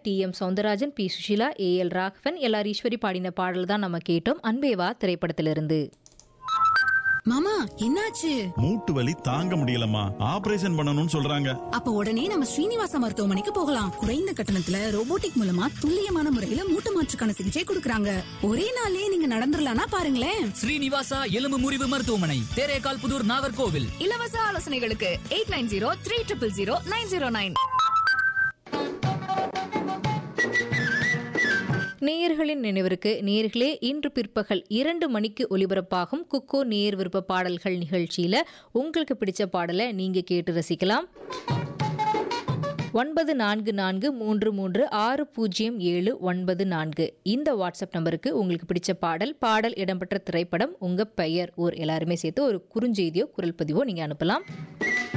D M Soundararajan P Susheela A L Raghavan L R Eswari பாடின பாடல் தான் நம்ம கேட்டோம் அன்பேவா திரைப்படத்திலிருந்து மாமா என்னாச்சு மூட்டு வலி தாங்க முடியலம்மா ஆபரேஷன் பண்ணணும்னு சொல்றாங்க அப்ப உடனே நம்ம ஸ்ரீனிவாசா மருத்துவமனைக்கு போகலாம் குறைந்த கட்டணத்துல ரோபோட்டிக் மூலமா துல்லியமான முறையில மூட்டு மாற்றுக்கான சிகிச்சை கொடுக்கறாங்க ஒரே நாள்லயே நீங்க நடந்துடலாம்னா பாருங்களேன் ஸ்ரீனிவாசா எலும்பு முறிவு மருத்துவமனை தேரேகால் புதூர் நாகர்கோவில் இலவச ஆலோசனைகளுக்கு eight nine zero three triple zero nine zero nine நேயர்களின் நினைவிற்கு நேயர்களே இன்று பிற்பகல் இரண்டு மணிக்கு ஒலிபரப்பாகும் குக்கோ நேர் விருப்ப பாடல்கள் நிகழ்ச்சியில உங்களுக்கு பிடிச்ச பாடலை நீங்க கேட்டு ரசிக்கலாம் ஒன்பது நான்கு நான்கு மூன்று மூன்று ஆறு பூஜ்ஜியம் ஏழு ஒன்பது நான்கு இந்த வாட்ஸ்அப் நம்பருக்கு உங்களுக்கு பிடிச்ச பாடல் பாடல் இடம்பெற்ற திரைப்படம் உங்க பெயர் ஊர் எல்லாருமே சேர்த்து ஒரு குறுஞ்செய்தியோ குரல் பதிவோ நீங்க அனுப்பலாம்